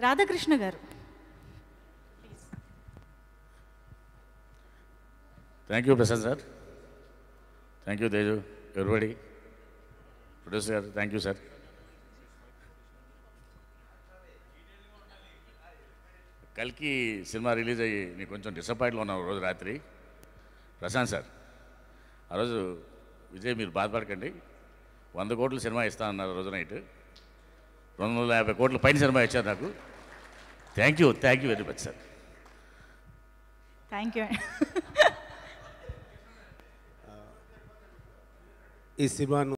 రాధాకృష్ణ గారు thank you Prasad sir thank you Teju ఎవరిబడి producer గారు థ్యాంక్ యూ సార్ కల్కి సినిమా రిలీజ్ అయ్యి నేను కొంచెం డిసప్పాయింట్లో ఉన్నాను రోజు రాత్రి ప్రశాంత్ సార్ ఆ రోజు విజయ్ మీరు బాధపడకండి వంద కోట్ల సినిమా ఇస్తా అన్నారు రోజు నైట్ రెండు వందల యాభై కోట్ల పైన సినిమా ఇచ్చారు నాకు thank you thank you very much sir thank you ఈ సినిమాను